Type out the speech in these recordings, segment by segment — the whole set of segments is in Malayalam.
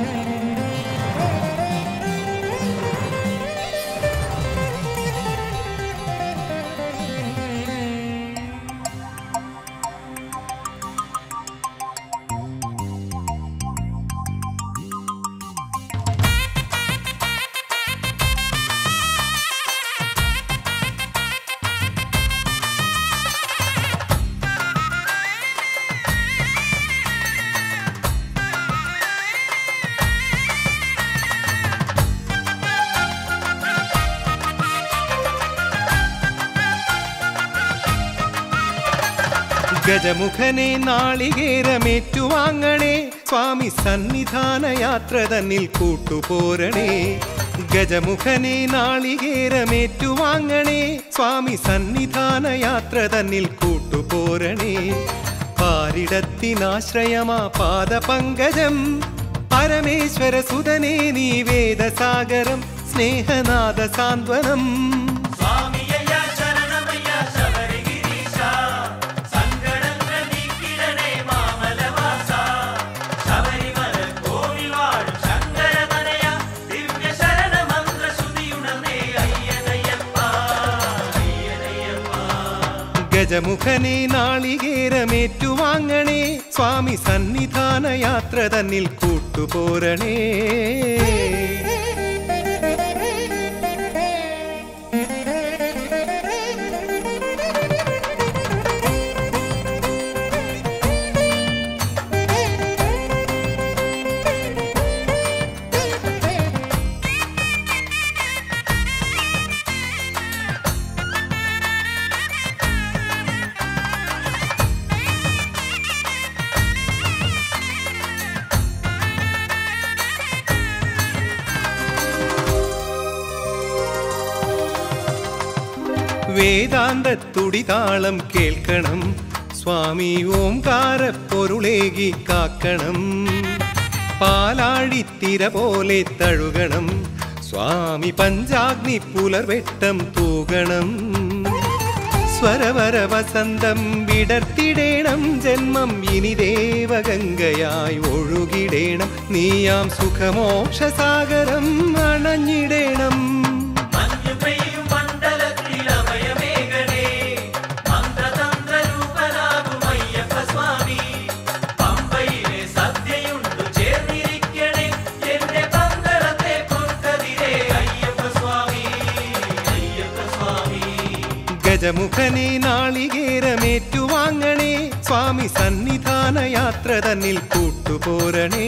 ഗജമുഖനെ നാളികേരമേറ്റുവാങ്ങണേ സ്വാമി സന്നിധാന യാത്ര തന്നിൽ കൂട്ടുപോരണേ ഗജമുഖനെ നാളികേരമേറ്റുവാങ്ങണേ സ്വാമി സന്നിധാന യാത്ര തന്നിൽ കൂട്ടുപോരണേ പാരിടത്തിനാശ്രയമാ പാദപങ്കജം പരമേശ്വര സുതനേ നീ വേദസാഗരം സ്നേഹനാദ സാന്ത്വനം സ്വാമിയയ്യ ശരണമയ്യ ശബരിഗിരീശ സങ്കടങ്ങൾ നീക്കിടണേ മാമലവാസ ശബരിമല കോവിൽ വാഴും ശങ്കരതനയ ദിവ്യ ശരണ മന്ത്ര ശ്രുതിയുണർന്നേ അയ്യനയ്യപ്പ അയ്യനയ്യപ്പ ഗജമുഖനെ നാളികേരമേറ്റുവാങ്ങണേ സ്വാമി സന്നിധാന യാത്ര തന്നിൽ കൂട്ടുപോരണേ വേദാന്തത്തുടിതാളം കേൾക്കണം സ്വാമി ഓംകാര പൊരുളേകി കാക്കണം പാലാഴിത്തിര പോലെ തഴുകണം സ്വാമി പഞ്ചാഗ്നി പുലർവെട്ടം തൂകണം സ്വരവര വസന്തം വിടർത്തിടേണം ജന്മം ഇനി ദേവഗംഗയായി ഒഴുകിടേണം നീയാം സുഖമോക്ഷസാഗരം അണഞ്ഞിടേണം മഞ്ഞു പെയ്യും മണ്ഡലത്തിൽ അഭയമേകണേ മന്ത്രതന്ത്ര രൂപനാകും അയ്യപ്പ സ്വാമി പമ്പയിലെ സദ്യയുണ്ടു ചേർന്നിരിക്കണേ എന്റെ പന്തളത്തെ പൊൻകതിരെ അയ്യപ്പ സ്വാമി അയ്യപ്പ സ്വാമി ഗജമുഖനെ നാളികേരമേറ്റുവാങ്ങണേ സ്വാമി സന്നിധാന യാത്ര തന്നിൽ കൂട്ടുപോരണേ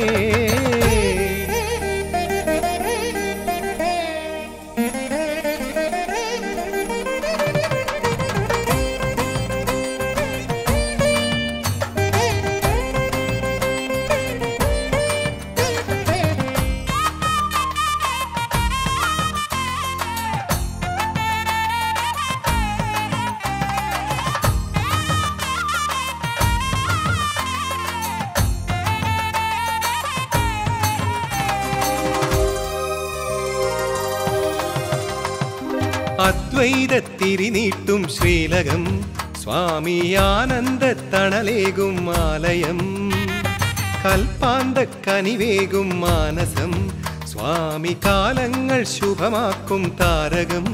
അദ്വൈതത്തിരി നീട്ടും ശ്രീലകം സ്വാമി ആനന്ദ തണലേകും ആലയം കൽപ്പാന്ത കനിവേകും മാനസം സ്വാമി കാലങ്ങൾ ശുഭമാക്കും താരകം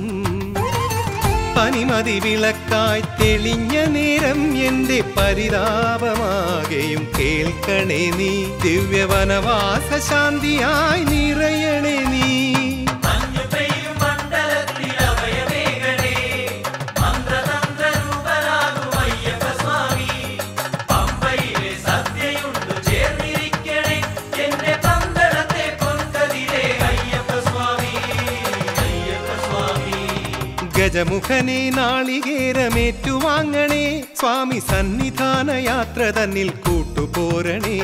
പനിമതി വിളക്കായി തെളിഞ്ഞ നേരം എന്റെ പരിതാപമാകെയും കേൾക്കണേ നീ ദിവ്യവനവാസ ശാന്തിയായി നിറയണേ നീ മഞ്ഞു പെയ്യും മണ്ഡലത്തിൽ അഭയമേകണേ മന്ത്രതന്ത്ര രൂപനാകും അയ്യപ്പ സ്വാമി പമ്പയിലെ സദ്യയുണ്ടു ചേർന്നിരിക്കണേ എന്റെ പന്തളത്തെ പൊൻകതിരെ അയ്യപ്പ സ്വാമി അയ്യപ്പ സ്വാമി ഗജമുഖനെ നാളികേരമേറ്റുവാങ്ങണേ സ്വാമി സന്നിധാന യാത്ര തന്നിൽ കൂട്ടുപോരണേ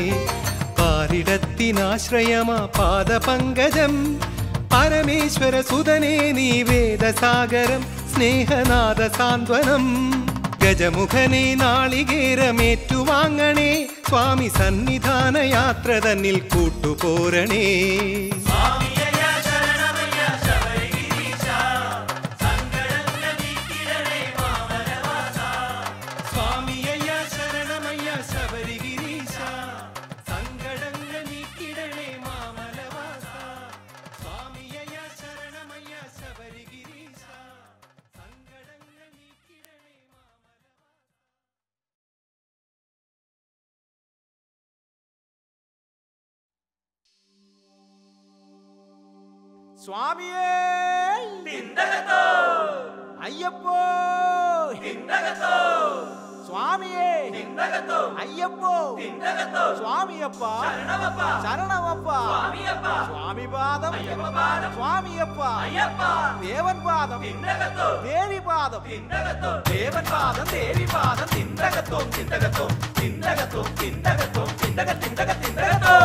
പാരിടത്തിനാശ്രയമാ പാദപങ്കജം പരമേശ്വര സുതനേ നീ വേദസാഗരം സ്നേഹനാദ സാന്ത്വനം ഗജമുഖനെ നാളികേരമേറ്റുവാങ്ങണേ സ്വാമി സന്നിധാന യാത്ര തന്നിൽ കൂട്ടുപോരണേ സ്വാമിയയ്യ ശരണമയ്യ ശബരിഗിരീശ സങ്കടങ്ങൾ നീക്കിടണേ മാമലവാസ സ്വാമിയയ്യ ശരണമയ്യ ശബരിഗിരീശ സങ്കടങ്ങൾ നീക്കിടണേ മാമല സ്വാമിയേ തിണ്ടകത്തോ അയ്യപ്പോ തിണ്ടകത്തോ സ്വാമിയേ തിണ്ടകത്തോ അയ്യപ്പോ തിണ്ടകത്തോ സ്വാമിയപ്പ ശരണമപ്പ ശരണമപ്പ സ്വാമിയപ്പ സ്വാമിപാദം അയ്യപ്പപാദം സ്വാമിയപ്പ അയ്യപ്പ ദേവൻ പാദം തിണ്ടകത്തോ ദേവി പാദം തിണ്ടകത്തോ ദേവൻ പാദം ദേവി പാദം തിണ്ടകത്തോ തിണ്ടകത്തോ തിണ്ടകത്തോ തിണ്ടകത്തോ തിണ്ടക തിണ്ടക തിണ്ടകത്തോ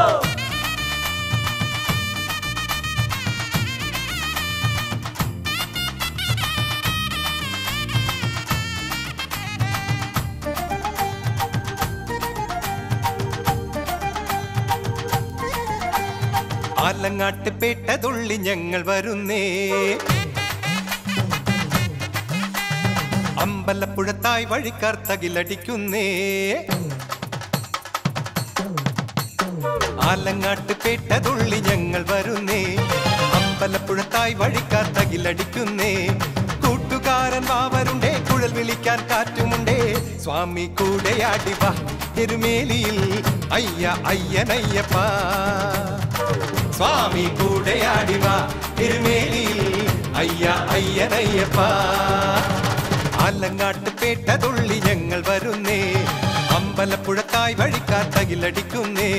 ആലങ്ങാട്ട് പേട്ടതുള്ളി ഞങ്ങൾ വരുന്നേ അമ്പലപ്പുഴത്തായി വഴിക്കാർ തകിലടിക്കുന്നേ ആലങ്ങാട്ട് പേട്ടതുള്ളി ഞങ്ങൾ വരുന്നേ അമ്പലപ്പുഴത്തായി വഴിക്കാർ തകിലടിക്കുന്നേ കൂട്ടുകാരൻ വാവരുണ്ടേ കുഴൽ വിളിക്കാൻ കാറ്റുമുണ്ടേ സ്വാമി കൂടെയാടി വാ എരുമേലിയിൽ അയ്യ അയ്യനയ്യപ്പ സ്വാമി കൂടെയാടി വാ എരുമേലിയിൽ അയ്യ അയ്യനയ്യപ്പ ആലങ്ങാട്ട് പേട്ടതുള്ളി ഞങ്ങൾ വരുന്നേ അമ്പലപ്പുഴത്തായി വഴിക്കാർ തകിലടിക്കുന്നേ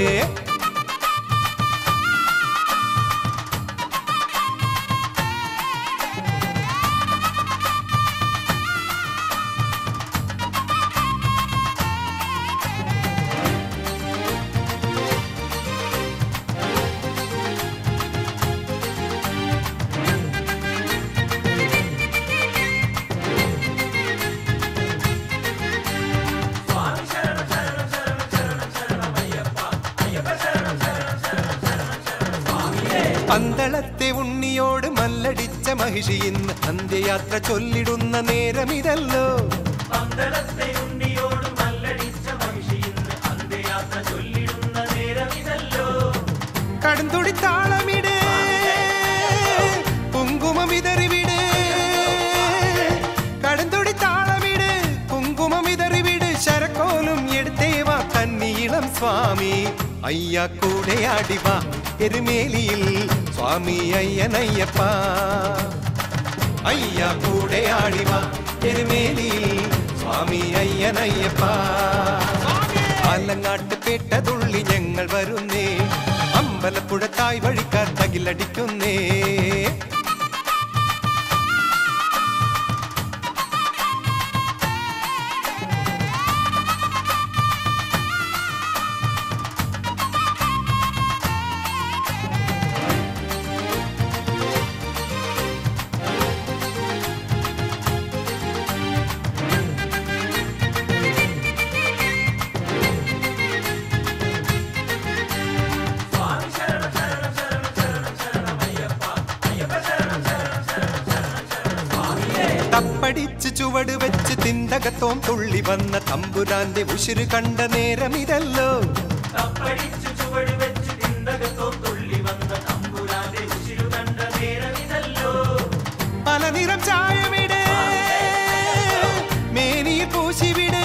സ്വാമി ശരണം ശരണം ശരണം ശരണം ശരണം അയ്യപ്പ അയ്യപ്പ ശരണം ശരണം ശരണം ശരണം ശരണം സ്വാമിയേ പന്തളത്തെ ഉണ്ണിയോട് മല്ലടിച്ച മഹിഷി ഇന്ന് അന്ത്യയാത്ര ചൊല്ലിടുന്ന നേരമിതല്ലോ പന്തളത്തെ ഉണ്ണിയോട് മല്ലടിച്ച മഹിഷി ഇന്ന് അന്ത്യയാത്ര ചൊല്ലിടുന്ന നേരമിതല്ലോ കടുന്തുടി താളമിട് കുങ്കുമം വിതറിവിട് കടുന്തുടി താളമിട് കുങ്കുമം വിതറിവിട് ശരക്കോലും എടുത്തേവാ കന്നിയിളം സ്വാമി അയ്യ കൂടെയാടിവാ എരുമേലിയിൽ സ്വാമി അയ്യനയ്യപ്പ അയ്യ കൂടെയാടിവാ എരുമേലിയിൽ സ്വാമി അയ്യനയ്യപ്പ ആലങ്ങാട്ട് പേട്ടതുള്ളി ഞങ്ങൾ വരുന്നേ അമ്പലപ്പുഴത്തായി വഴിക്കാർ തകിലടിക്കുന്നേ സ്വാമി ശരണം ശരണം ശരണം ശരണം ശരണം അയ്യപ്പ അയ്യപ്പ ശരണം ശരണം ശരണം ശരണം ശരണം സ്വാമിയേ തപ്പടിച്ച് ചുവട് വെച്ച് തിന്തകത്തോം തുള്ളി വന്ന തമ്പുരാന്റെ ഉശിര് കണ്ട നേരമിതല്ലോ തപ്പടിച്ചു ചുവട് വെച്ച് തിണ്ടകത്തോ തുള്ളി വന്ന തമ്പുരാന്റെ ഉശിരു കണ്ട നേരമിതല്ലോ പല നിറം ചായമിട് മേനിയിൽ പൂശിവിട്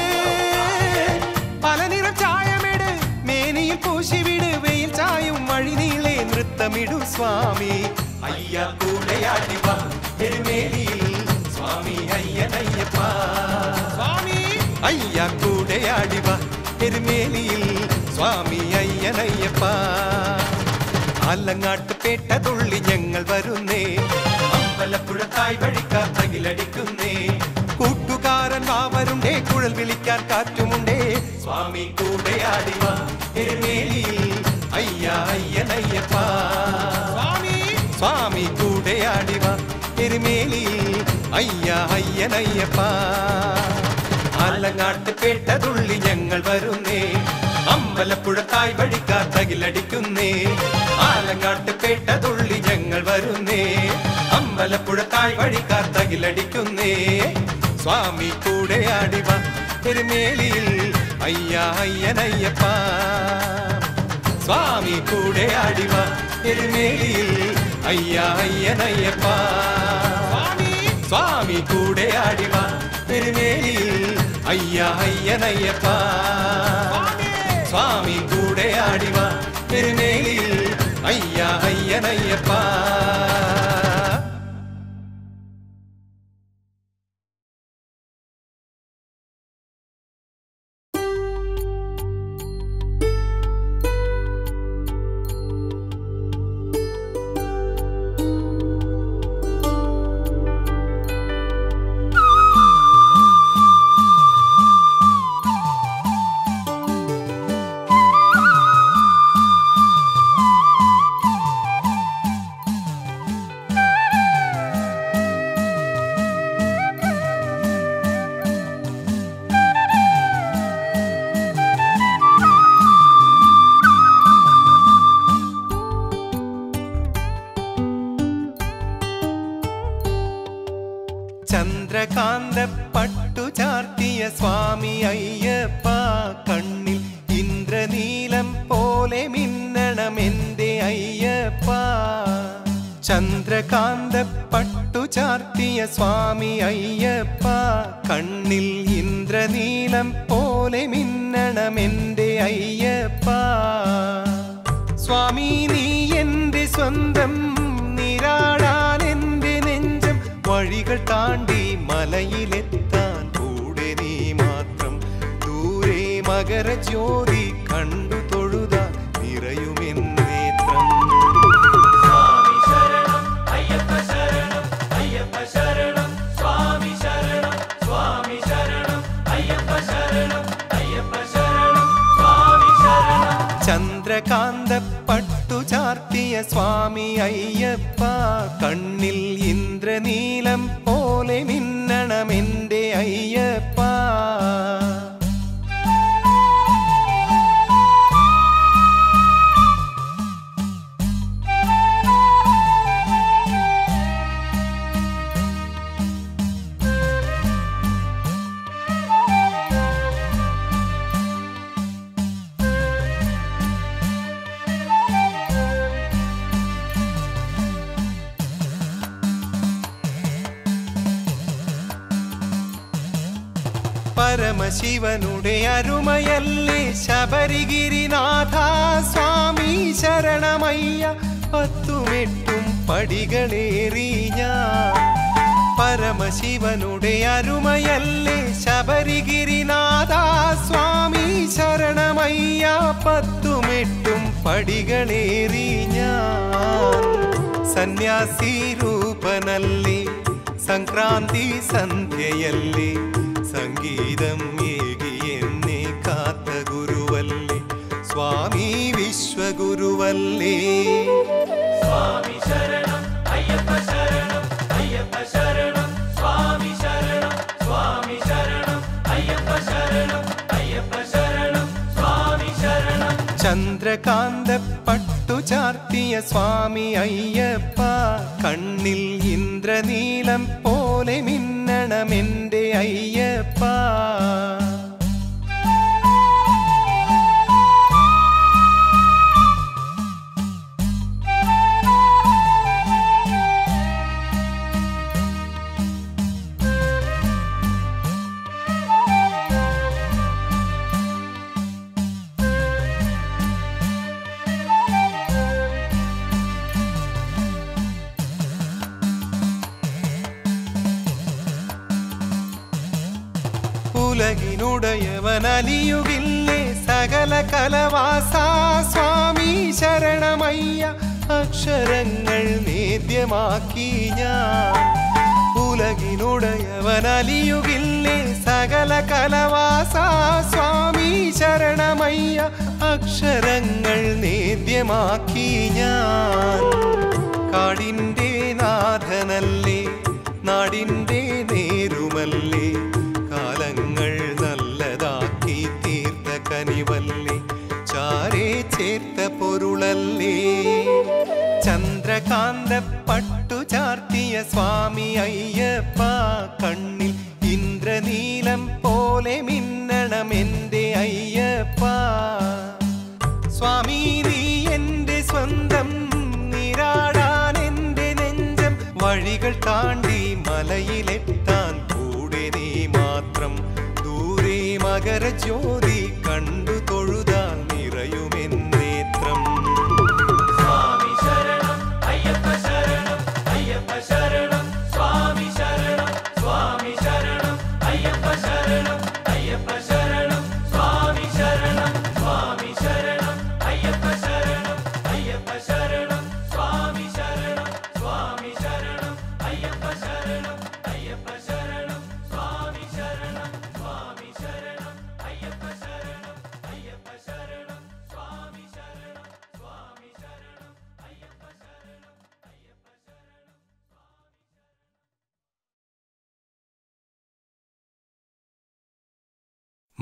പല നിറം ചായമിട് മേനിയിൽ പൂശിവിട് വെയിൽ ചായും വഴി നീളെ നൃത്തമിടു സ്വാമി അയ്യ കൂടെയാടി വാ എരുമേലിയിൽ സ്വാമി അയ്യനയ്യപ്പ സ്വാമി അയ്യ കൂടെയാടി വാ എരുമേലിയിൽ സ്വാമി അയ്യനയ്യപ്പ ആലങ്ങാട്ട് പേട്ടതുള്ളി ഞങ്ങൾ വരുന്നേ അമ്പലപ്പുഴത്തായി വഴിക്കാർ തകിലടിക്കുന്നേ കൂട്ടുകാരൻ വാവരുണ്ടേ കുഴൽ വിളിക്കാൻ കാറ്റുമുണ്ടേ സ്വാമി കൂടെയാടി വാ എരുമേലിയിൽ അയ്യ അയ്യനയ്യപ്പ സ്വാമി സ്വാമി കൂടെയാടി വാ എരുമേലിയിൽ അയ്യ അയ്യനയ്യപ്പ ആലങ്ങാട്ട് പേട്ടതുള്ളി ഞങ്ങൾ വരുന്നേ അമ്പലപ്പുഴത്തായി വഴിക്കാർ തകിലടിക്കുന്നേ ആലങ്ങാട്ട് പേട്ടതുള്ളി ഞങ്ങൾ വരുന്നേ അമ്പലപ്പുഴത്തായി വഴിക്കാർ തകിലടിക്കുന്നേ സ്വാമി കൂടെയാടിവ എരുമേലിയിൽ അയ്യ അയ്യനയ്യപ്പ സ്വാമി കൂടെയാടിവ എരുമേലിയിൽ അയ്യ അയ്യനയ്യപ്പ സ്വാമി കൂടെയാടിവ എരുമേലിയിൽ അയ്യ അയ്യനയ്യപ്പ സ്വാമി കൂടെയാടിവ എരുമേലിയിൽ അയ്യ അയ്യനയ്യപ്പ ചന്ദ്രകാന്ത പട്ടു ചാർത്തിയ സ്വാമി അയ്യപ്പ കണ്ണിൽ ഇന്ദ്രനീലം പോലെ മിന്നണം എന്റെ അയ്യപ്പ ചന്ദ്രകാന്ത പട്ടു ചാർത്തിയ സ്വാമി അയ്യപ്പ കണ്ണിൽ ഇന്ദ്രനീലം പോലെ മിന്നണം എന്റെ അയ്യപ്പ സ്വാമി നീ എന്റെ സ്വന്തം നീരാടാൻ എന്റെ നെഞ്ചം വഴികൾ താണ്ടി മലയിലെത്താൻ കൂടെ നീ മാത്രം ദൂരെ മകരജ്യോതി കണ്ടു തൊഴുത നിറയുമെന്നേത്രം സ്വാമി ശരണം അയ്യപ്പ ശരണം അയ്യപ്പ ശരണം സ്വാമി ശരണം സ്വാമി ശരണം അയ്യപ്പ ശരണം അയ്യപ്പ ശരണം സ്വാമി ശരണം ചന്ദ്രകാന്ത പട്ടു ചാർത്തിയ സ്വാമി അയ്യപ്പ കണ്ണിൽ ഇന്ദ്രനീലം പോലെ മിന്നണം എന്റെ അയ്യപ്പ പരമശിവനുടെ അരുമയല്ലേ ശബരിഗിരിനാഥ സ്വാമി ശരണമയ്യ പത്തുമെട്ടും പടികളേറി ഞാൻ പരമശിവനുടെ അരുമയല്ലേ ശബരിഗിരിനാഥ സ്വാമി ശരണമയ്യ പത്തുമെട്ടും പടികളേറി ഞാൻ സന്യാസി രൂപനല്ലേ സംക്രാന്തി സന്ധ്യയല്ലേ സംഗീതം ഏകി എന്നെ കാത്ത ഗുരുവല്ലേ സ്വാമി വിശ്വഗുരുവല്ലേ സ്വാമി ശരണം അയ്യപ്പ ശരണം അയ്യപ്പ ശരണം സ്വാമി ശരണം സ്വാമി ശരണം അയ്യപ്പ ശരണം അയ്യപ്പ ശരണം സ്വാമി ശരണം ചന്ദ്രകാന്ത പട്ടു ചാർത്തിയ സ്വാമി അയ്യപ്പ കണ്ണിൽ ഇന്ദ്രനീലം പോലെ മിന്നണം എന്റെ അയ്യപ്പ ഉലകിനുടയവൻ അലിയുകില്ലേ സകല കലവാസ സ്വാമി ശരണമയ്യ അക്ഷരങ്ങൾ നേദ്യമാക്കി ഞാൻ ഉലകിനുടയവൻ അലിയുകില്ലേ സകല കലവാസ സ്വാമി ശരണമയ്യ അക്ഷരങ്ങൾ നേദ്യമാക്കി ഞാൻ കാടിൻ്റെ നാഥനല്ലേ നാടിൻ്റെ നേരുമല്ലേ കാലങ്ങൾ നല്ലതാക്കി തീർത്ത കനിവല്ലേ ചാരേ ചേർത്ത പൊരുളല്ലേ ചന്ദ്രകാന്ത പട്ടു ചാർത്തിയ സ്വാമി അയ്യപ്പ കണ്ണിൽ ഇന്ദ്രനീലം പോലെ മിന്നണം എന്റെ അയ്യപ്പ സ്വാമി നീ എന്റെ സ്വന്തം നീരാടാൻ എന്റെ നെഞ്ചം വഴികൾ താണ്ടി മലയിലെത്താൻ കൂടെ നീ മാത്രം ദൂരെ മകരജ്യോതി കണ്ടു തൊഴുതാൽ നിറയുമെന്നേത്രം സ്വാമി ശരണം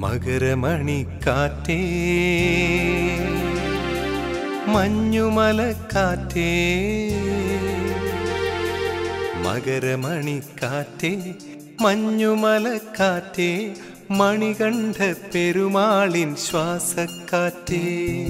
മകരമണിക്കാറ്റേ മഞ്ഞുമലക്കാറ്റേ മകരമണിക്കാറ്റേ മഞ്ഞുമലക്കാറ്റേ മണികണ്ഠ പെരുമാളിൻ ശ്വാസക്കാറ്റേ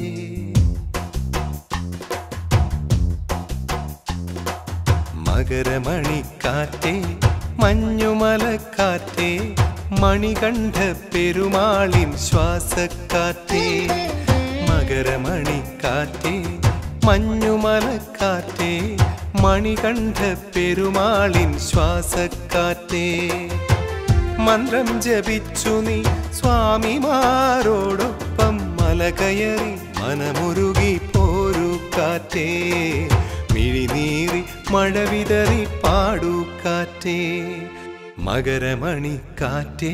മകരമണിക്കാറ്റേ മഞ്ഞുമലക്കാറ്റേ മണികണ്ഠ പെരുമാളിൻ ശ്വാസക്കാറ്റേ മകരമണിക്കാറ്റേ മഞ്ഞുമലക്കാറ്റേ മണികണ്ഠ പെരുമാളിൻ ശ്വാസക്കാറ്റേ മന്ത്രം ജപിച്ചു നീ സ്വാമിമാരോടൊപ്പം മല കയറി മനമുരുകി പോരു കാറ്റേ മിഴിനീറി മഴ വിതറി പാടു കാറ്റേ മകരമണിക്കാറ്റേ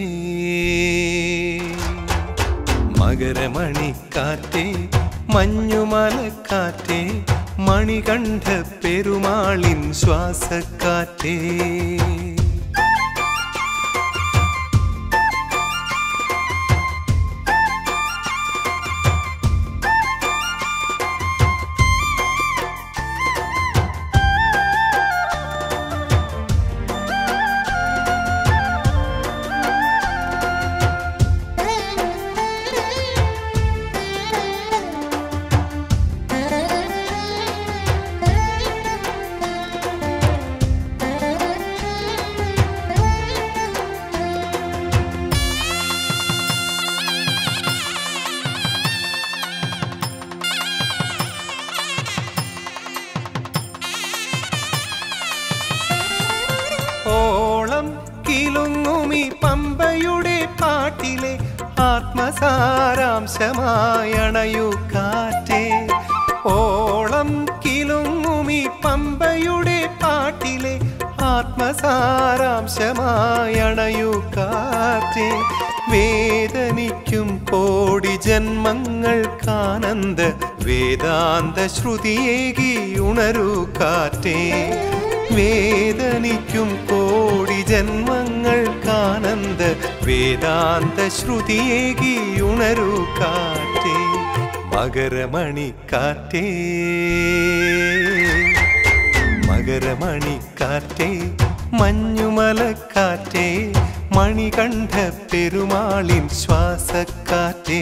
മകരമണിക്കാറ്റേ മഞ്ഞുമലക്കാറ്റേ മണികണ്ഠ പെരുമാളിൻ ശ്വാസക്കാറ്റേ ഓളം കിലുങ്ങുമി പമ്പയുടെ പാട്ടിലെ ആത്മസാരാംശമായണയു കാറ്റേ ഓളം കിലുങ്ങുമി പമ്പയുടെ പാട്ടിലെ ആത്മസാരാംശമായണയു കാറ്റേ വേദനിക്കും കോടി ജന്മങ്ങൾക്കാനന്ദ വേദാന്ത ശ്രുതിയേകി ഉണരൂ കാറ്റേ വേദനിക്കും കോടി ജന്മങ്ങൾക്കാനന്ദ വേദാന്ത ശ്രുതിയേകി ഉണരൂ കാറ്റേ മകരമണിക്കാറ്റേ മകരമണിക്കാറ്റേ മഞ്ഞുമലക്കാറ്റേ മണികണ്ഠ പെരുമാളിൻ ശ്വാസക്കാറ്റേ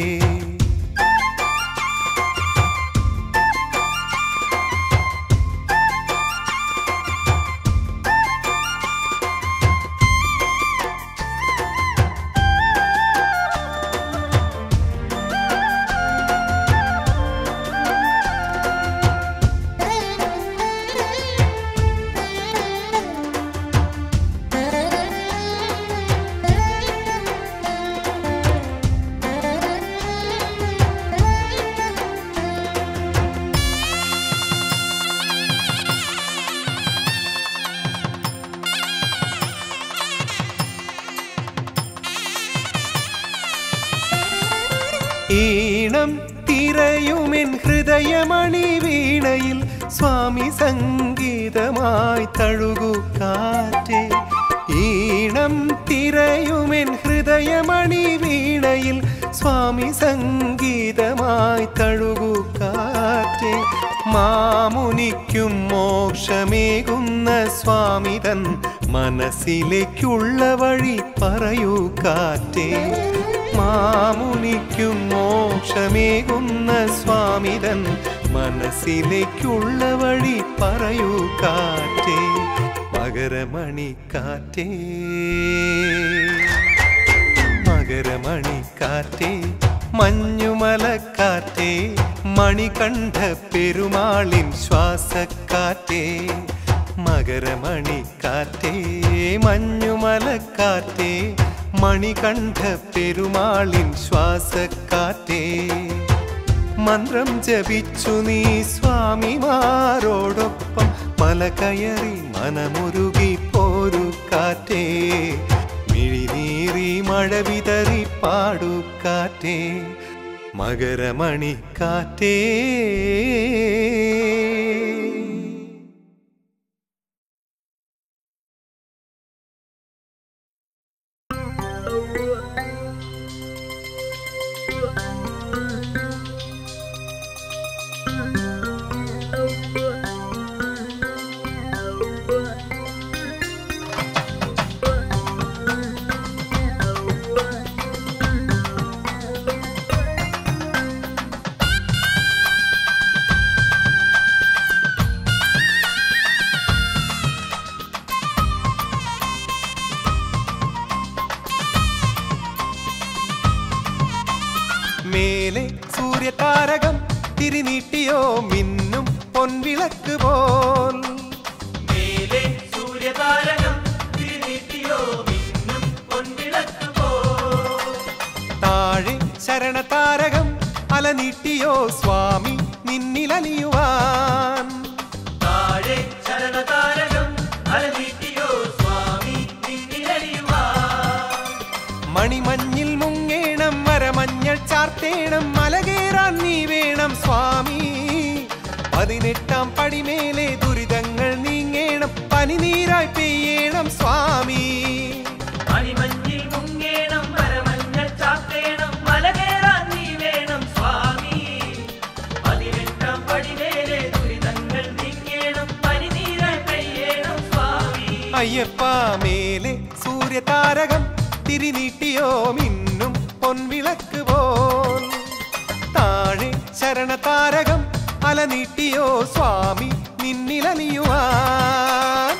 ഈണം തിരയുമെൻ ഹൃദയമണി വീണയിൽ സ്വാമി സംഗീതമായി തഴുകു കാറ്റേ ഈണം തിരയുമെൻ ഹൃദയമണി വീണയിൽ സ്വാമി സംഗീതമായി തഴുകു കാറ്റേ മാമുനിക്കും മോക്ഷമേകുന്ന സ്വാമിതൻ മനസ്സിലേക്കുള്ള വഴി പറയൂ കാറ്റേ മാമുനിക്കും മോക്ഷമേകുന്ന സ്വാമിതൻ മനസ്സിലേക്കുള്ള വഴി പറയൂ കാറ്റേ മകരമണി കാറ്റേ മകരമണി കാറ്റേ മഞ്ഞുമലക്കാറ്റേ മണികണ്ഠ പെരുമാളിൻ ശ്വാസക്കാറ്റേ മകരമണിക്കാറ്റേ മഞ്ഞുമലക്കാറ്റേ മണികണ്ഠ പെരുമാളിൻ ശ്വാസക്കാറ്റേ മന്ത്രം ജപിച്ചു നീ സ്വാമിമാരോടൊപ്പം മല കയറി മനമുരുകി പോരു കാറ്റേ മിഴിനീറി മഴ വിതറി പാടു കാറ്റേ മകരമണി കാറ്റേ മേലെ സൂര്യതാരകം തിരിനീട്ടിയോ മിന്നും പൊൻവിളക്ക് പോൽ മേലെ സൂര്യതാരകം തിരിനീട്ടിയോ മിന്നും പൊൻവിളക്ക് പോ താഴെ ശരണതാരകം അലനീട്ടിയോ സ്വാമി നിന്നിലലിയുവാൻ താഴെ ശരണതാരകം അലനീട്ടിയോ സ്വാമി നിന്നിലറിയുവാ മണിമഞ്ഞിൽ മുങ്ങേണം മരമഞ്ഞൾ ചാർത്തേണം മലകേറാൻ നീ വേണം സ്വാമി പതിനെട്ടാം പടിമേലെ ദുരിതങ്ങൾ നീങ്ങേണം പനിനീരായി പെയ്യണം സ്വാമി മണിമഞ്ഞിൽ മുങ്ങേണം മരമഞ്ഞൾ ചാത്തേണം മലകേറാൻ നീ വേണം സ്വാമി പതിനെട്ടാം പടിവേലെ ദുരിതങ്ങൾ നീങ്ങേണം പനിനീരായി പെയ്യണം സ്വാമി അയ്യപ്പ മേലെ സൂര്യതാരകം തിരിനീട്ടിയോ മിന്നും പൊൻവിളക്ക് പോൽ താഴെ ശരണതാരകം അലനീട്ടിയോ സ്വാമി നിന്നിലലിയുവാൻ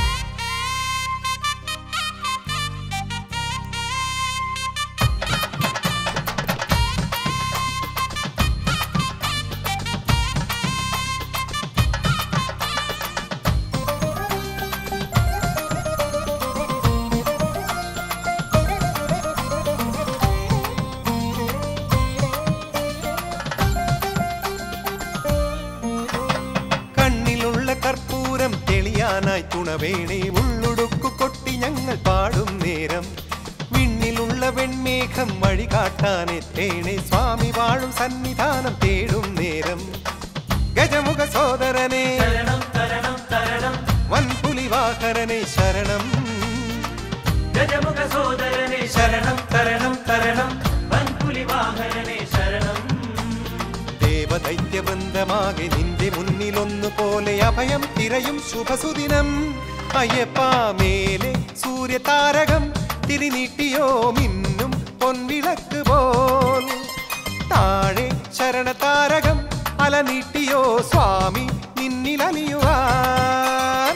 കണ്ണിലുള്ള കർപ്പൂരം തെളിയാനായി തുണവേണേ ഉള്ളുടുക്കു കൊട്ടി ഞങ്ങൾ പാടും നേരം വിണ്ണിലുള്ള വെൺമേഘം വഴി കാട്ടാനെത്തേണേ സ്വാമി വാഴും സന്നിധാനം തേടും നേരം ഗജമുഖ സോദരനെ തരണം തരണം തരണം വൻപുലിവാഹരനെ ശരണം ഗജമുഖ സോദരനെ ശരണം തരണം തരണം വൻപുലി വാഹനനെ ശരണം ദേവദൈത്യബന്ധമാകെ നിന്റെ മുന്നിലൊന്നു പോലെ അഭയം തിരയും ശുഭസുദിനം അയ്യപ്പ മേലെ സൂര്യതാരകം തിരിനീട്ടിയോ മിന്നും പൊൻവിളക്ക് പോൽ താഴെ ശരണതാരകം അലനീട്ടിയോ സ്വാമി നിന്നിലലിയുവാൻ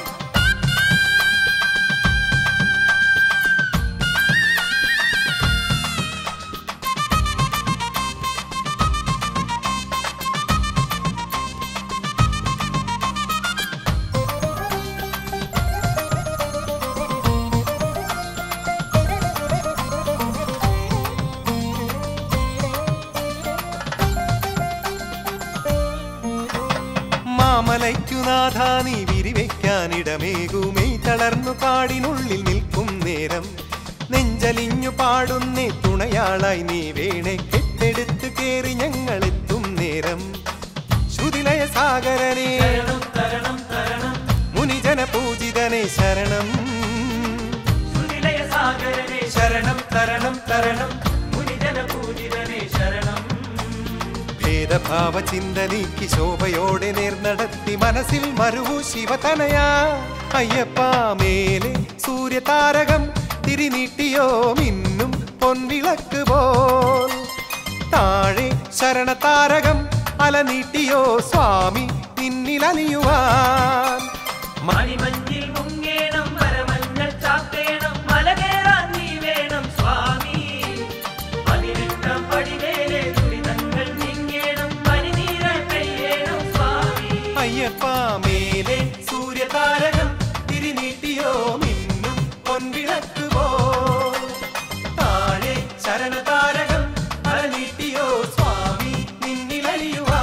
മാമലയ്ക്കുനാഥ നീ വിരിവെക്കാനിടമേകുമേ തളർന്നു കാടിനുള്ളിൽ നിൽക്കും നേരം നെഞ്ചലിഞ്ഞു പാടുന്നേ തുണയാളായി നീ വേണേ കെട്ടെടുത്ത് കേറി ഞങ്ങളെത്തും നേരം ശ്രുതിലയ സാഗരനെ തരണം തരണം തരണം മുനിജന പൂജിതനെ ശരണം സുനിലയ സാഗരനെ ശരണം തരണം തരണം മുനിജന പൂജിതനെ ശരണം ഭേദഭാവ ചിന്ത നീക്കി ശോഭയോടെ നേർനടത്തി മനസ്സിൽ മരുവു ശിവതനയാ അയ്യപ്പ മേലെ സൂര്യതാരകം തിരിനീട്ടിയോ മിന്നും പൊൻവിളക്ക് പോൽ താഴെ ശരണതാരകം അലനീട്ടിയോ സ്വാമി നിന്നിലലിയുവാൻ മണിമഞ്ഞിൽ മുങ്ങേണം മരമഞ്ഞൾ ചാത്തേണം മലകേറാൻ നീ വേണം സ്വാമി പതിനെട്ടാം പടിവേലെ ദുരിതങ്ങൾ നീങ്ങേണം പനിനീരായി പെയ്യണം സ്വാമി അയ്യപ്പ മേലെ സൂര്യതാരകം തിരിനീട്ടിയോ മിന്നും പൊൻവിളക്ക് പോൽ താഴെ ശരണതാരകം അലനീട്ടിയോ സ്വാമി നിന്നിലലിയുവാൻ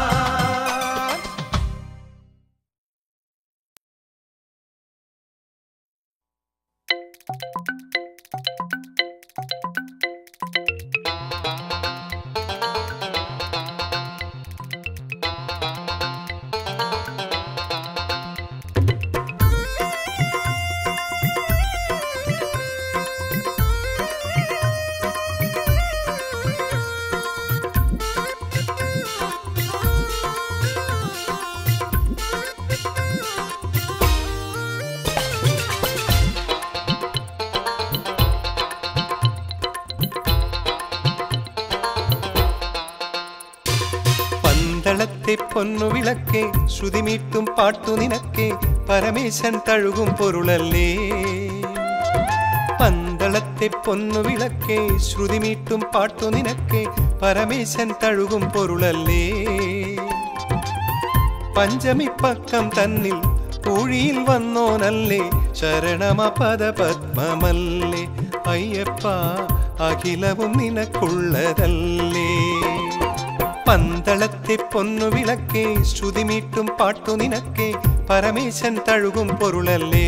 പന്തളത്തെ പൊന്നു വിളക്കേ ശ്രുതിമീട്ടും പാട്ടു നിനക്കേ പരമേശൻ തഴുകും പൊരുളല്ലേ പന്തളത്തെ പൊന്നു വിളക്കേ ശ്രുതിമീട്ടും പാട്ടു നിനക്കേ പരമേശൻ തഴുകും പൊരുളല്ലേ പഞ്ചമിപ്പക്കം തന്നിൽ പൂഴിയിൽ വന്നോനല്ലേ ശരണമ പദ പത്മമല്ലേ അയ്യപ്പ അഖിലവും നിനക്കുള്ളതല്ലേ പന്തളത്തെ പൊന്നു വിളക്കേ ശ്രുതിമീട്ടും പാട്ടു നിനക്കേ പരമേശൻ തഴുകും പൊരുളല്ലേ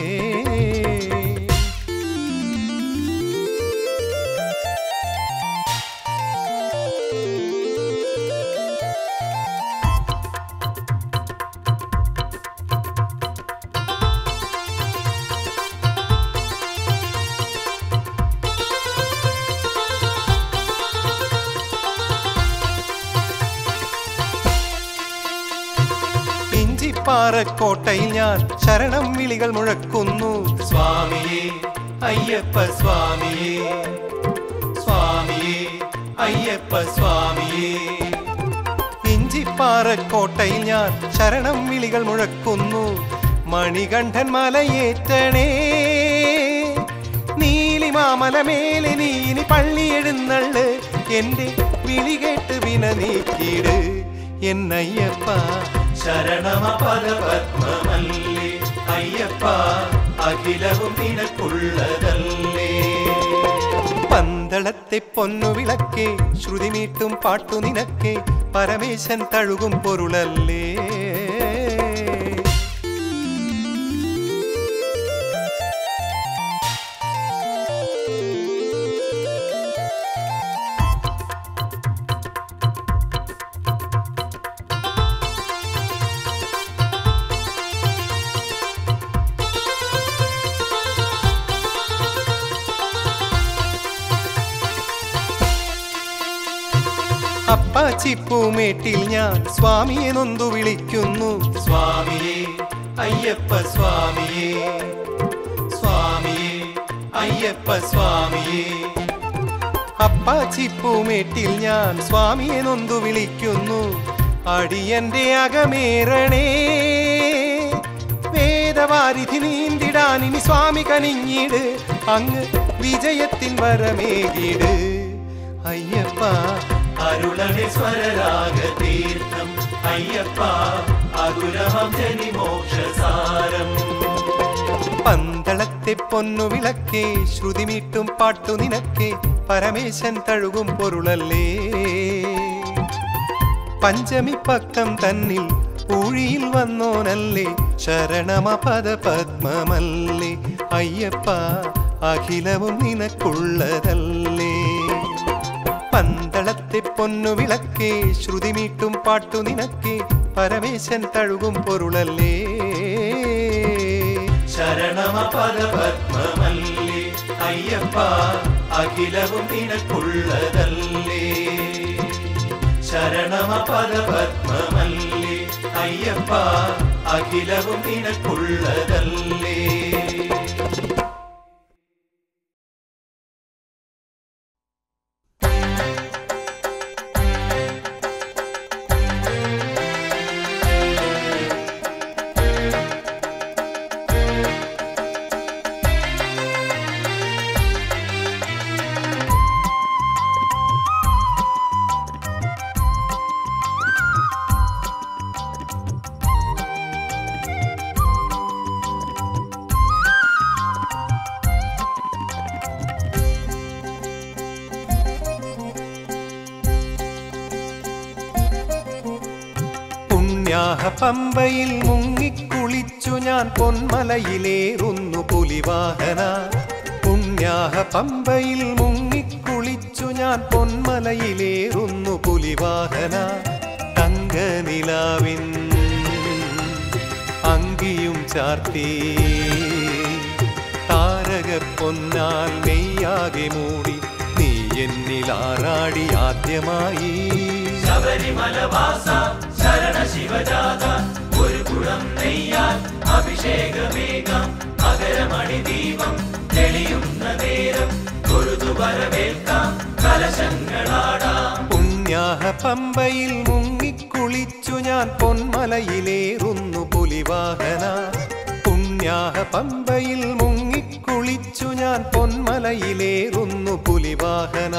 ഇഞ്ചിപ്പാറക്കോട്ടയിൽ ഞാൻ ശരണം വിളികൾ മുഴക്കുന്നു സ്വാമിയേ അയ്യപ്പ സ്വാമിയേ സ്വാമിയേ അയ്യപ്പ സ്വാമിയേ ഇഞ്ചിപ്പാറക്കോട്ടയിൽ ഞാൻ ശരണം വിളികൾ മുഴക്കുന്നു മണികണ്ഠൻ മലയേറ്റണേ നീലിമാമലമേലെ നീനി പള്ളി എഴുന്നള്ള് എന്റെ വിളി കേട്ട് വിന നീക്കിട് എന്നയ്യപ്പ ശരണമ പദ പത്മമല്ലേ അയ്യപ്പ അഖിലവും നിനക്കുള്ളതല്ലേ പന്തളത്തെ പൊന്നു വിളക്കേ ശ്രുതിമീട്ടും പാട്ടു നിനക്കേ പരമേശൻ തഴുകും പൊരുളല്ലേ അപ്പാച്ചിപ്പൂമേട്ടിൽ ഞാൻ സ്വാമിയെ നൊന്തു വിളിക്കുന്നു സ്വാമിയേ അയ്യപ്പ സ്വാമിയേ സ്വാമിയേ അയ്യപ്പ സ്വാമിയേ അപ്പാച്ചിപ്പൂമേട്ടിൽ ഞാൻ സ്വാമിയെ നൊന്തു വിളിക്കുന്നു അടിയന്റെ അകമേറണേ വേദവാരിധി നീന്തിടാൻ ഇനി സ്വാമി കനിഞ്ഞിട് അങ്ങ് വിജയത്തിൻ വരമേകിട് അയ്യപ്പ അരുളണി സ്വരരാഗ തീർത്ഥം അയ്യപ്പ അകുരമം ജനി മോക്ഷസാരം പന്തളത്തെ പൊന്നു വിളക്കേ ശ്രുതിമീട്ടും പാട്ടു നിനക്കേ പരമേശൻ തഴുകും പൊരുളല്ലേ പഞ്ചമി പക്കം തന്നിൽ ഊഴിയിൽ വന്നോനല്ലേ ശരണമ പദ പത്മമല്ലേ അയ്യപ്പ അഖിലവും നിനക്കുള്ളതല്ലേ പന്തളത്തെ പൊന്നു വിളക്കേ ശ്രുതിമീട്ടും പാട്ടു നിനക്കേ പരമേശൻ തഴുകും പൊരുളല്ലേ ശരണമ പദ പത്മമല്ലേ അയ്യപ്പ അഖിലവും നിനക്കുള്ളതല്ലേ ശരണമ പദ പത്മമല്ലേ അയ്യപ്പ അഖിലവും നിനക്കുള്ളതല്ലേ പുണ്യാഹ പമ്പയിൽ മുങ്ങിക്കുളിച്ചു ഞാൻ പൊന്മലയിലേറുന്നു പുലിവാഹന പുണ്യാഹ പമ്പയിൽ മുങ്ങിക്കുളിച്ചു ഞാൻ പൊന്മലയിലേറുന്നു പുലിവാഹന തങ്കനിലാവിൻ അങ്കിയും ചാർത്തി താരക പൊന്നാൽ നെയ്യാകെ മൂടി നീ എന്നിൽ ആറാടി ആദ്യമായി ശബരിമല വാസ ശരണ ശിവജാത ഒരു കുടം നെയ്യാൽ അഭിഷേകമേകം മകരമണി ദീപം തെളിയുന്ന നേരം തൊഴുതു വരവേൽക്കാം കലശങ്ങളാടാം പുണ്യാഹ പമ്പയിൽ മുങ്ങിക്കുളിച്ചു ഞാൻ പൊന്മലയിലേറുന്നു പുലിവാഹന പുണ്യാഹ പമ്പയിൽ മുങ്ങിക്കുളിച്ചു ഞാൻ പൊന്മലയിലേറുന്നു പുലിവാഹന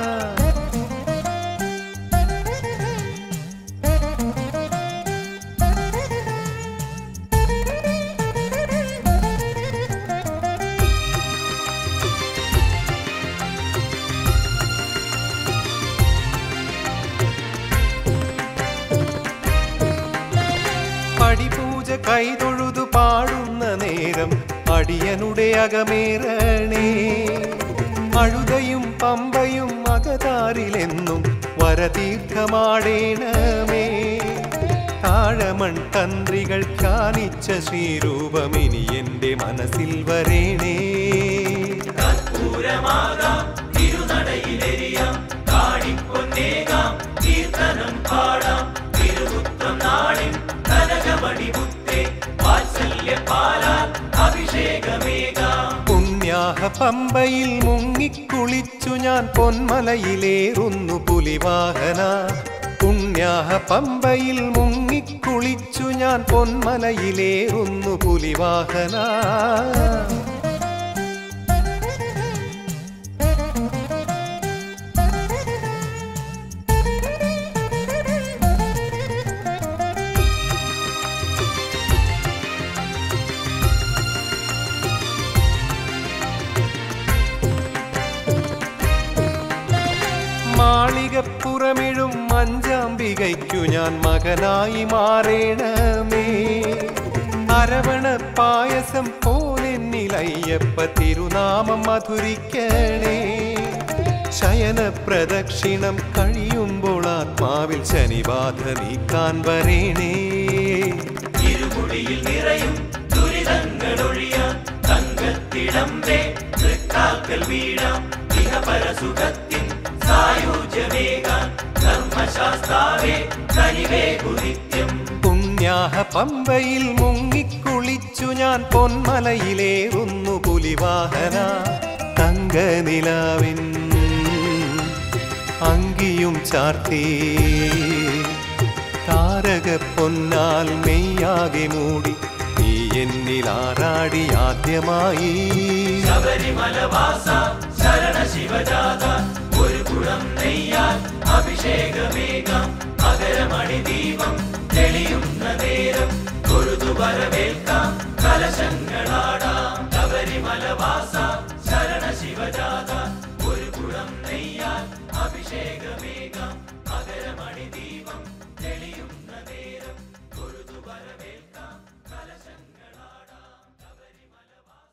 പടിപൂജ കൈതൊഴുതു പാടുന്ന നേരം അടിയനുടെ അകമേറണേ അഴുതയും പമ്പയും അകതാരിലെന്നും വരതീർത്ഥമാടേണമേ താഴമൺ തന്ത്രികൾ ധ്യാനിച്ച ശ്രീരൂപമിനി എന്റെ മനസ്സിൽ വരേണേ കർപ്പൂരമാകാം തിരുനടയിലെരിയാം കാണിപ്പൊന്നേകാം കീർത്തനം പാടാം തിരുപുത്രം നാടിൻ കനകമണിമുത്തേ വാത്സല്യ പാലാൽ അഭിഷേകമേകാം പുണ്യാഹ പമ്പയിൽ മുങ്ങിക്കുളിച്ചു ഞാൻ പൊന്മലയിലേറുന്നു പുലിവാഹന പുണ്യാഹ പമ്പയിൽ മുങ്ങിക്കുളിച്ചു ഞാൻ പൊന്മലയിലേറുന്നു പുലിവാഹന മാളികപ്പുറമിഴും മഞ്ചാമ്പികയ്ക്കു ഞാൻ മകനായി മാറേണമേ അരവണ പായസം പോലെന്നിലയ്യപ്പ തിരുനാമം മധുരിക്കണേ ശയന പ്രദക്ഷിണം കഴിയുമ്പോൾ ആത്മാവിൽ ശനിബാധ നീക്കാൻ വരേണേ ഇരുമുടിയിൽ നിറയും ദുരിതങ്ങളൊഴിയാൻ തങ്കത്തിടമ്പേ തൃക്കാക്കൽ വീഴാം ഇഹപരസുഖത്തിൻ സായുജ്യമേകാൻ ധർമ്മശാസ്താവേ കനിവേകു നിത്യം പുണ്യാഹ പമ്പയിൽ മുങ്ങിക്കുളിച്ചു ഞാൻ പൊന്മലയിലേറുന്നു പുലിവാഹന തങ്കനിലാവിൻ അങ്കിയും ചാർത്തി താരക പൊന്നാൽ മെയ്യാകെ മൂടി നീ എന്നിൽ ആറാടി ആദ്യമായി ശബരിമലവാസ ശരണ ശിവജാത ഒരു കുടം നെയ്യാൽ അഭിഷേകമേകാം മകരമണി ദീപം തെളിയുന്ന നേരം തൊഴുതു വരവേൽക്കാം കലശങ്ങളാടാം ശബരിമലവാസ ശരണ ശിവജാത ഒരു കുടം നെയ്യാൽ അഭിഷേകമേകാം മകരമണി ദീപം തെളിയുന്ന നേരം തൊഴുതു വരവേൽക്കാം കലശങ്ങളാടാം ശബരിമലവാസ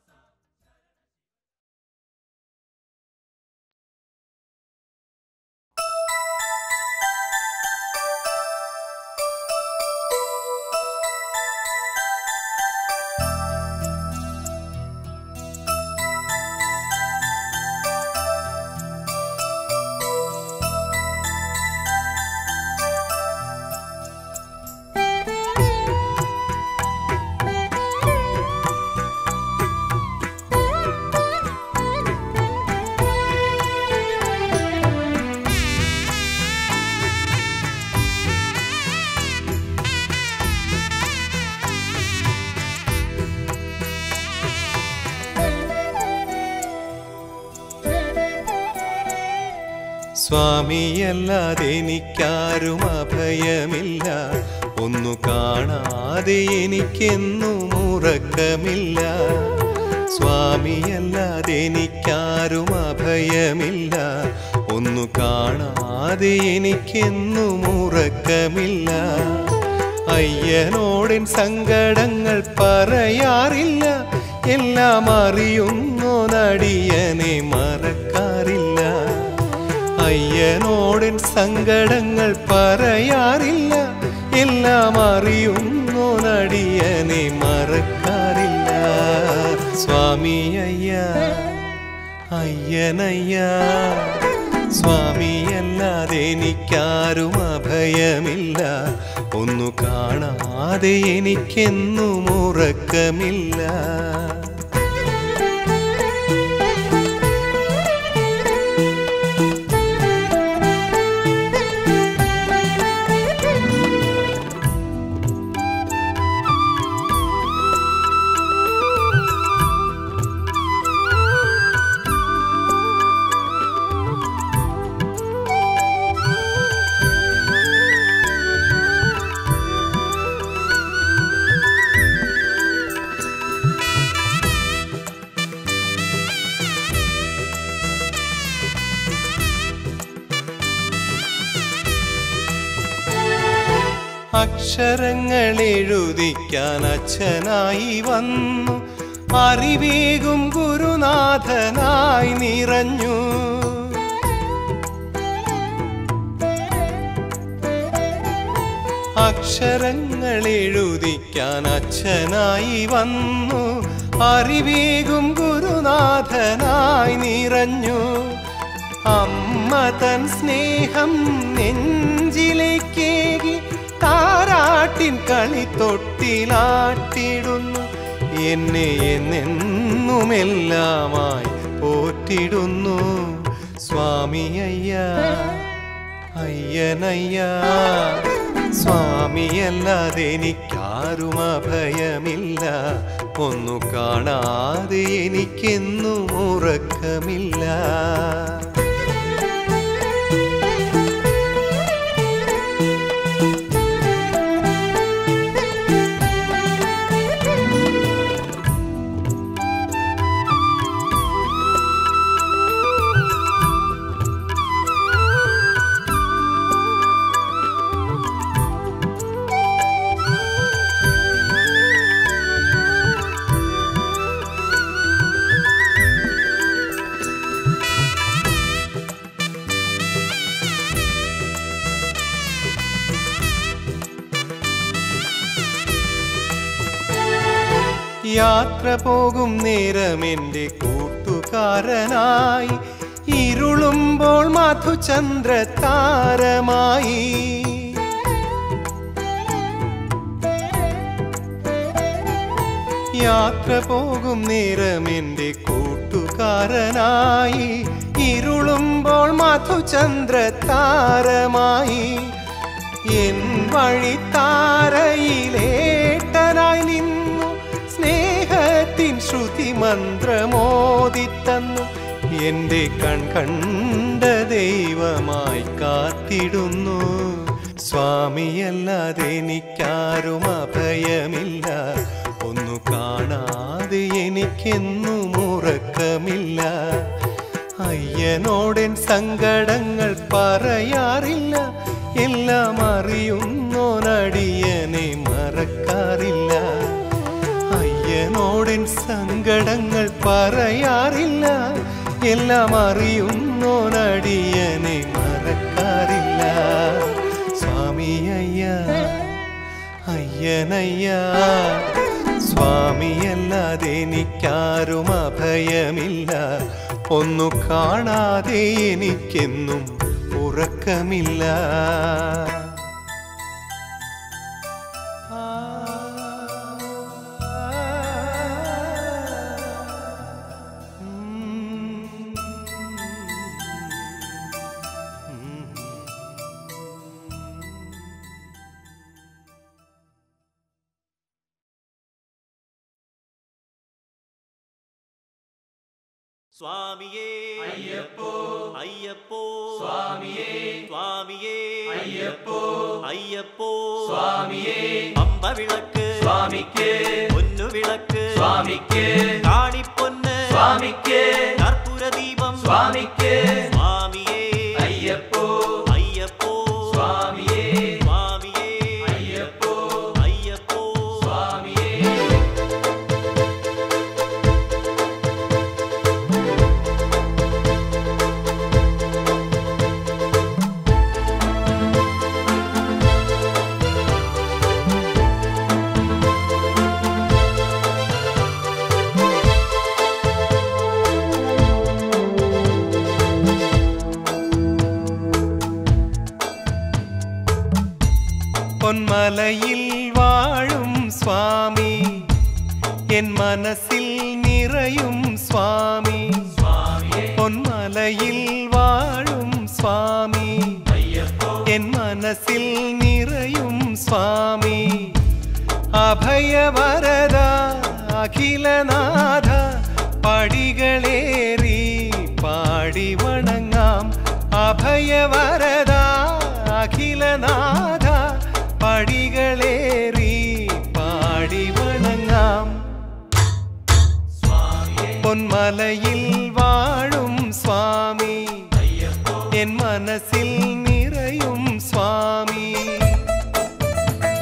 സ്വാമിയല്ലാതെ എനിക്കാരും അഭയമില്ല ഒന്നു കാണാതെ എനിക്കെന്നും ഉറക്കമില്ല സ്വാമിയല്ലാതെ എനിക്കാരും അഭയമില്ല ഒന്നു കാണാതെ എനിക്കെന്നും ഉറക്കമില്ല അയ്യനോടൻ സങ്കടങ്ങൾ പറയാറില്ല എല്ലാം അറിയുന്നു നടിയനെ മറക്കാറില്ല അയ്യനോടൻ സങ്കടങ്ങൾ പറയാറില്ല എല്ലാം അറിയുന്നു നടിയനെ മറക്കാറില്ല സ്വാമി അയ്യ അയ്യനയ്യ സ്വാമിയല്ലാതെ എനിക്കാരും അഭയമില്ല ഒന്നു കാണാതെ എനിക്കെന്നും ഉറക്കമില്ല അക്ഷരങ്ങൾ എഴുതിക്കാൻ അച്ഛനായി വന്നു അറിവേകും ഗുരുനാഥനായി നിറഞ്ഞു അക്ഷരങ്ങൾ എഴുതിക്കാൻ അച്ഛനായി വന്നു അറിവേകും ഗുരുനാഥനായി നിറഞ്ഞു അമ്മ തൻ സ്നേഹം നെഞ്ചിലേക്കേകി താരാട്ടിൻ കളിത്തൊട്ടിലാട്ടിടുന്നു എന്നെ എന്നെന്നുമെല്ലാമായി പോറ്റിടുന്നു സ്വാമി അയ്യ അയ്യനയ്യ സ്വാമിയല്ലാതെ എനിക്കാരും അഭയമില്ല ഒന്നു കാണാതെ എനിക്കെന്നും ഉറക്കമില്ല യാത്ര പോകും നേരം എൻ്റെ കൂട്ടുകാരനായി ഇരുളുമ്പോൾ മധുചന്ദ്ര താരമായി യാത്ര പോകും നേരം എൻ്റെ കൂട്ടുകാരനായി ഇരുളുമ്പോൾ മധുചന്ദ്ര താരമായി എൻ വഴിത്താരയിലേട്ടനായി നിന്നു സ്നേഹത്തിൻ ശ്രുതി മന്ത്രമോദിത്തന്നു എന്റെ കൺ കണ്ട ദൈവമായി കാത്തിടുന്നു സ്വാമിയല്ലാതെ എനിക്കാരും അഭയമില്ല ഒന്നു കാണാതെ എനിക്കെന്നും ഉറക്കമില്ല അയ്യനോടൻ സങ്കടങ്ങൾ പറയാറില്ല എല്ലാം അറിയുന്നോനടിയനെ മറക്കാറില്ല അയ്യനോടൻ സങ്കടങ്ങൾ പറയാറില്ല എല്ലാം അറിയുന്നോനടിയനെ മറക്കാറില്ല സ്വാമി അയ്യ അയ്യനയ്യ സ്വാമിയല്ലാതെ എനിക്കാരും അഭയമില്ല ഒന്നു കാണാതെ എനിക്കെന്നും ഉറക്കമില്ല സ്വാമിയേ അയ്യപ്പോ അയ്യപ്പോ സ്വാമിയേ സ്വാമിയേ അയ്യപ്പോ അയ്യപ്പോ സ്വാമിയേ പമ്പ വിളക്ക് സ്വാമിക്ക് പൊന്നു വിളക്ക് സ്വാമിക്ക് കാണിപ്പൊന്ന് സ്വാമിക്ക് കർപ്പൂര ദീപം സ്വാമിക്ക് സ്വാമിയേ അയ്യപ്പോ അയ്യപ്പോ സ്വാമിയേ സ്വാമിയേ അയ്യപ്പോ അയ്യപ്പോ സ്വാമിയേ പൊന്മലയിൽ വാഴും സ്വാമി എൻ മനസ്സിൽ നിറയും സ്വാമി പൊന്മലയിൽ വാഴും സ്വാമി എൻ മനസ്സിൽ നിറയും സ്വാമി അഭയവരദ അഖിലനാഥ പടികളേറി പാടി വണങ്ങാം അഭയവരദ അഖിലനാഥ പടികളേറി പാടി വണങ്ങാം പൊന്മലയിൽ വാഴും സ്വാമി എൻ മനസ്സിൽ നിറയും സ്വാമി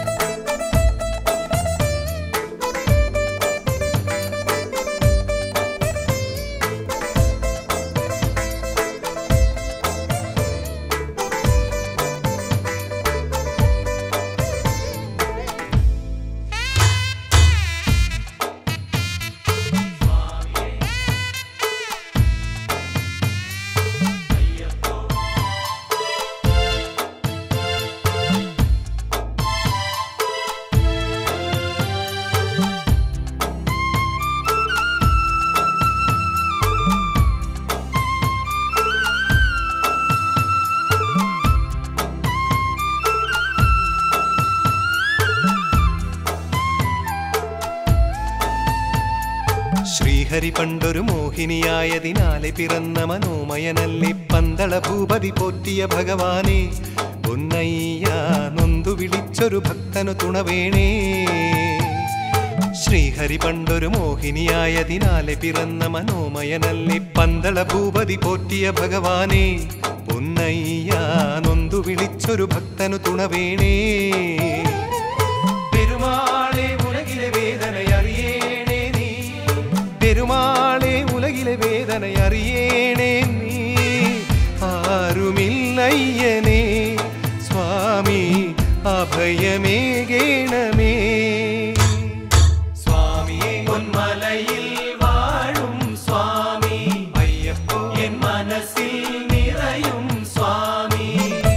ശ്രീഹരി പണ്ടൊരു മോഹിനിയായതിനാലെ പിറന്ന മനോമയനല്ലേ പന്തള ഭൂപതി പോറ്റിയ ഭഗവാനെ പൊന്നയ്യ നൊന്തു വിളിച്ചൊരു ഭക്തനു തുണവേണേ ശ്രീഹരി പണ്ടൊരു മോഹിനിയായതിനാലെ പിറന്ന മനോമയനല്ലേ പന്തള ഭൂപതി പോറ്റിയ ഭഗവാനെ പൊന്നയ്യ നൊന്തു വിളിച്ചൊരു ഭക്തനു തുണവേണേ പെരുമാളെ ഉലകിലെ വേദനയറിയേണേ നീ പെരുമാളെ ഉലകിലെ വേദനയറിയേണേ നീ ആരുമില്ലയ്യനേ സ്വാമി അഭയമേകേണമേ സ്വാമിയെ പൊന്മലയിൽ വാഴും സ്വാമി അയ്യപ്പോ എൻ മനസ്സിൽ നിറയും സ്വാമി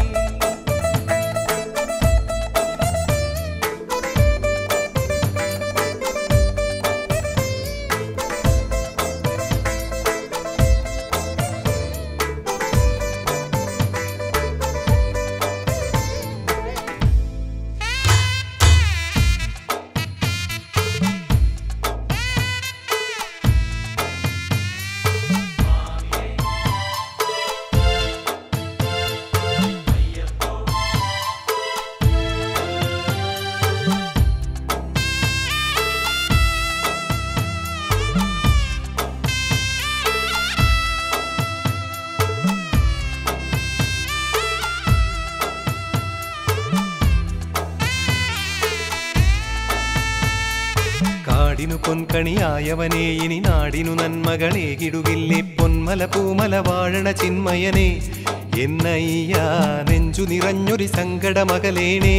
കാടിനു പൊൻകണിയായവനെ ഇനി നാടിനു നന്മകളേകിടുകില്ലേ പൊന്മല പൂമല വാഴണ ചിന്മയനെ എന്നയ്യ നെഞ്ചു നിറഞ്ഞൊരു സങ്കടമകലേണേ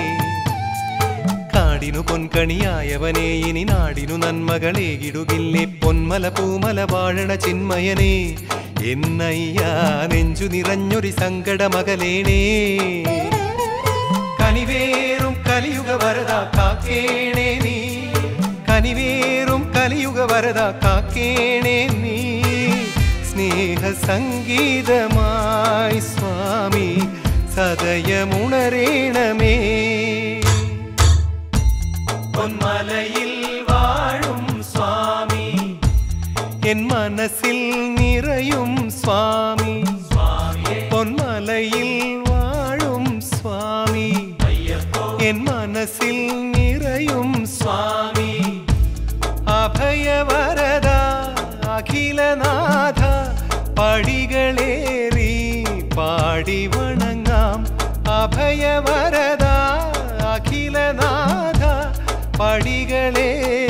കാടിനു പൊൻകണിയായവനെ ഇനി നാടിനു നന്മകളേകിടുകില്ലേ പൊന്മല പൂമല വാഴണ ചിന്മയനെ എന്നയ്യ നെഞ്ചു നിറഞ്ഞൊരു സങ്കടമകലേണേ കനിവേറും കലിയുഗ വരദ കാക്കേണേ നീ കനിവേറും കലിയുഗ വരദ കാക്കേണേ നീ സ്നേഹ സംഗീതമായി സ്വാമി സദയമുണരേണമേ പൊന്മലയിൽ വാഴും സ്വാമി എൻ മനസ്സിൽ നിറയും സ്വാമി സ്വാമിയെ പൊന്മലയിൽ വാഴും സ്വാമി അയ്യപ്പോ എൻ മനസ്സിൽ നിറയും സ്വാമി അഭയവരദ അഖിലനാഥ പടികളേറി പാടി വണങ്ങാം അഭയവരദ അഖിലനാഥ പടികളേറി